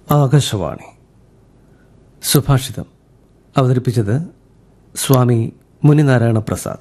ആകാശവാണി സുഭാഷിതം അവതരിപ്പിച്ചത് സ്വാമി മുനിനാരായണ പ്രസാദ്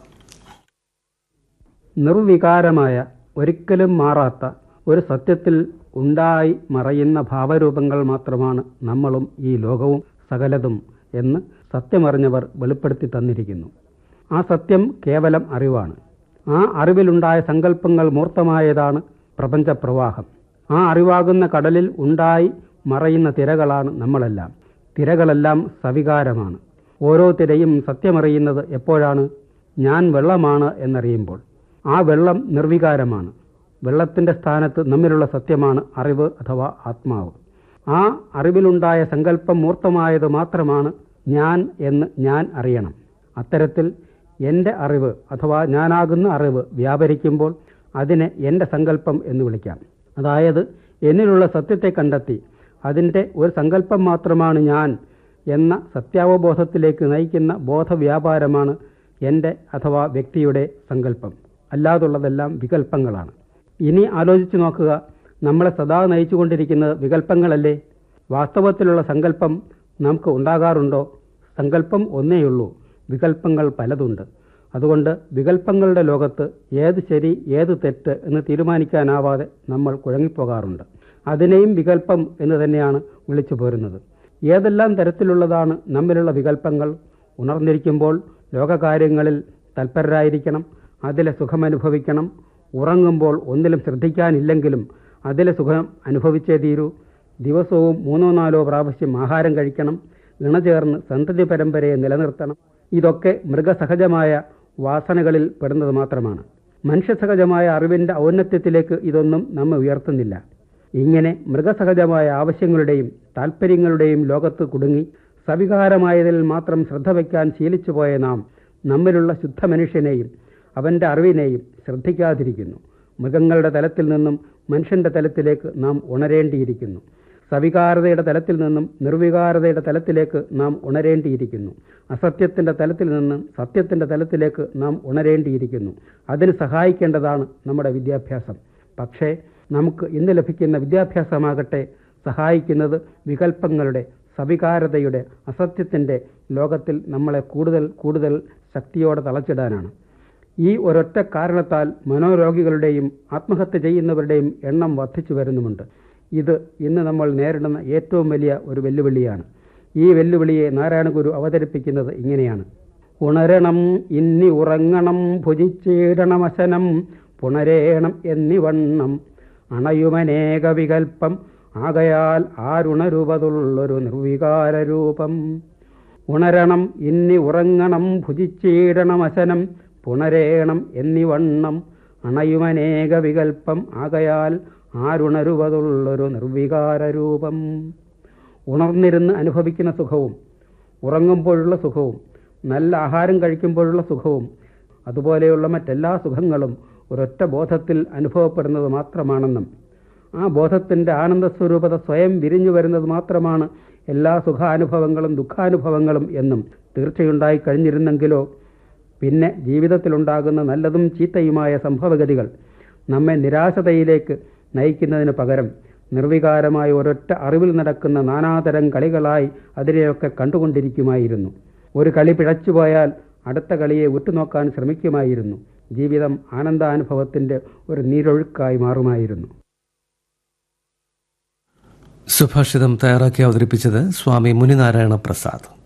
നിർവികാരമായ ഒരിക്കലും മാറാത്ത ഒരു സത്യത്തിൽ ഉണ്ടായി മറയുന്ന ഭാവരൂപങ്ങൾ മാത്രമാണ് നമ്മളും ഈ ലോകവും സകലതും എന്ന് സത്യമറിഞ്ഞവർ വെളിപ്പെടുത്തി തന്നിരിക്കുന്നു ആ സത്യം കേവലം അറിവാണ് ആ അറിവിലുണ്ടായ സങ്കല്പങ്ങൾ മൂർത്തമായതാണ് പ്രപഞ്ചപ്രവാഹം ആ അറിവാകുന്ന കടലിൽ ഉണ്ടായി മറയുന്ന തിരകളാണ് നമ്മളെല്ലാം തിരകളെല്ലാം സവികാരമാണ് ഓരോ തിരയും സത്യമറിയുന്നത് എപ്പോഴാണ് ഞാൻ വെള്ളമാണ് എന്നറിയുമ്പോൾ ആ വെള്ളം നിർവികാരമാണ് വെള്ളത്തിൻ്റെ സ്ഥാനത്ത് നമ്മിലുള്ള സത്യമാണ് അറിവ് അഥവാ ആത്മാവ് ആ അറിവിലുണ്ടായ സങ്കല്പം മൂർത്തമായത് മാത്രമാണ് ഞാൻ എന്ന് ഞാൻ അറിയണം അത്തരത്തിൽ എൻ്റെ അറിവ് അഥവാ ഞാനാകുന്ന അറിവ് വ്യാപരിക്കുമ്പോൾ അതിനെ എൻ്റെ സങ്കല്പം എന്ന് വിളിക്കാം അതായത് എന്നിലുള്ള സത്യത്തെ കണ്ടെത്തി അതിൻ്റെ ഒരു സങ്കല്പം മാത്രമാണ് ഞാൻ എന്ന സത്യാവബോധത്തിലേക്ക് നയിക്കുന്ന ബോധവ്യാപാരമാണ് എൻ്റെ അഥവാ വ്യക്തിയുടെ സങ്കല്പം അല്ലാതുള്ളതെല്ലാം വികല്പങ്ങളാണ് ഇനി ആലോചിച്ചു നോക്കുക നമ്മളെ സദാ നയിച്ചുകൊണ്ടിരിക്കുന്നത് വികല്പങ്ങളല്ലേ വാസ്തവത്തിലുള്ള സങ്കല്പം നമുക്ക് ഉണ്ടാകാറുണ്ടോ സങ്കല്പം ഒന്നേയുള്ളൂ വികല്പങ്ങൾ പലതുണ്ട് അതുകൊണ്ട് വികല്പങ്ങളുടെ ലോകത്ത് ഏത് ശരി ഏത് തെറ്റ് എന്ന് തീരുമാനിക്കാനാവാതെ നമ്മൾ കുഴങ്ങിപ്പോകാറുണ്ട് അതിനെയും വികല്പം എന്ന് തന്നെയാണ് വിളിച്ചു പോരുന്നത് ഏതെല്ലാം തരത്തിലുള്ളതാണ് നമ്മിലുള്ള വികല്പങ്ങൾ ഉണർന്നിരിക്കുമ്പോൾ ലോകകാര്യങ്ങളിൽ തൽപരരായിരിക്കണം അതിലെ സുഖമനുഭവിക്കണം ഉറങ്ങുമ്പോൾ ഒന്നിലും ശ്രദ്ധിക്കാനില്ലെങ്കിലും അതിലെ സുഖം അനുഭവിച്ചേ തീരൂ ദിവസവും മൂന്നോ നാലോ പ്രാവശ്യം ആഹാരം കഴിക്കണം ഇണചേർന്ന് സന്തതി പരമ്പരയെ നിലനിർത്തണം ഇതൊക്കെ മൃഗസഹജമായ വാസനകളിൽ പെടുന്നത് മാത്രമാണ് മനുഷ്യസഹജമായ അറിവിൻ്റെ ഔന്നത്യത്തിലേക്ക് ഇതൊന്നും നമ്മെ ഉയർത്തുന്നില്ല ഇങ്ങനെ മൃഗസഹജമായ ആവശ്യങ്ങളുടെയും താൽപ്പര്യങ്ങളുടെയും ലോകത്ത് കുടുങ്ങി സവികാരമായതിൽ മാത്രം ശ്രദ്ധ വയ്ക്കാൻ ശീലിച്ചു പോയ നാം നമ്മിലുള്ള ശുദ്ധ മനുഷ്യനെയും അവൻ്റെ അറിവിനെയും ശ്രദ്ധിക്കാതിരിക്കുന്നു മൃഗങ്ങളുടെ തലത്തിൽ നിന്നും മനുഷ്യൻ്റെ തലത്തിലേക്ക് നാം ഉണരേണ്ടിയിരിക്കുന്നു സവികാരതയുടെ തലത്തിൽ നിന്നും നിർവികാരതയുടെ തലത്തിലേക്ക് നാം ഉണരേണ്ടിയിരിക്കുന്നു അസത്യത്തിൻ്റെ തലത്തിൽ നിന്നും സത്യത്തിൻ്റെ തലത്തിലേക്ക് നാം ഉണരേണ്ടിയിരിക്കുന്നു അതിന് സഹായിക്കേണ്ടതാണ് നമ്മുടെ വിദ്യാഭ്യാസം പക്ഷേ നമുക്ക് ഇന്ന് ലഭിക്കുന്ന വിദ്യാഭ്യാസമാകട്ടെ സഹായിക്കുന്നത് വികല്പങ്ങളുടെ സവികാരതയുടെ അസത്യത്തിൻ്റെ ലോകത്തിൽ നമ്മളെ കൂടുതൽ കൂടുതൽ ശക്തിയോടെ തളച്ചിടാനാണ് ഈ ഒരൊറ്റ കാരണത്താൽ മനോരോഗികളുടെയും ആത്മഹത്യ ചെയ്യുന്നവരുടെയും എണ്ണം വർദ്ധിച്ചു വരുന്നുമുണ്ട് ഇത് ഇന്ന് നമ്മൾ നേരിടുന്ന ഏറ്റവും വലിയ ഒരു വെല്ലുവിളിയാണ് ഈ വെല്ലുവിളിയെ നാരായണഗുരു അവതരിപ്പിക്കുന്നത് ഇങ്ങനെയാണ് ഉണരണം ഇന്നി ഉറങ്ങണം ഭുജിച്ചിടണമശനം പുണരേണം എന്നിവണ്ണം അണയുമനേക വികൽപ്പം ആകയാൽ ആരുണരൂപതുള്ളൊരു നിർവികാര രൂപം ഉണരണം ഇന്നി ഉറങ്ങണം ഭുജിച്ചിടണമശനം പുണരേണം എന്നിവണ്ണം അണയുമനേക വികൽപ്പം ആകയാൽ ആരുണരുവതുള്ളൊരു നിർവികാര രൂപം ഉണർന്നിരുന്ന് അനുഭവിക്കുന്ന സുഖവും ഉറങ്ങുമ്പോഴുള്ള സുഖവും നല്ല ആഹാരം കഴിക്കുമ്പോഴുള്ള സുഖവും അതുപോലെയുള്ള മറ്റെല്ലാ സുഖങ്ങളും ഒരൊറ്റ ബോധത്തിൽ അനുഭവപ്പെടുന്നത് മാത്രമാണെന്നും ആ ബോധത്തിൻ്റെ ആനന്ദസ്വരൂപത സ്വയം വിരിഞ്ഞു വരുന്നത് മാത്രമാണ് എല്ലാ സുഖാനുഭവങ്ങളും ദുഃഖാനുഭവങ്ങളും എന്നും തീർച്ചയുണ്ടായി കഴിഞ്ഞിരുന്നെങ്കിലോ പിന്നെ ജീവിതത്തിലുണ്ടാകുന്ന നല്ലതും ചീത്തയുമായ സംഭവഗതികൾ നമ്മെ നിരാശതയിലേക്ക് നയിക്കുന്നതിന് പകരം നിർവികാരമായ ഒരൊറ്റ അറിവിൽ നടക്കുന്ന നാനാതരം കളികളായി അതിനെയൊക്കെ കണ്ടുകൊണ്ടിരിക്കുമായിരുന്നു ഒരു കളി പിഴച്ചുപോയാൽ അടുത്ത കളിയെ ഉറ്റുനോക്കാൻ ശ്രമിക്കുമായിരുന്നു ജീവിതം ആനന്ദാനുഭവത്തിൻ്റെ ഒരു നീരൊഴുക്കായി മാറുമായിരുന്നു സുഭാഷിതം തയ്യാറാക്കി അവതരിപ്പിച്ചത് സ്വാമി മുനിനാരായണ പ്രസാദ്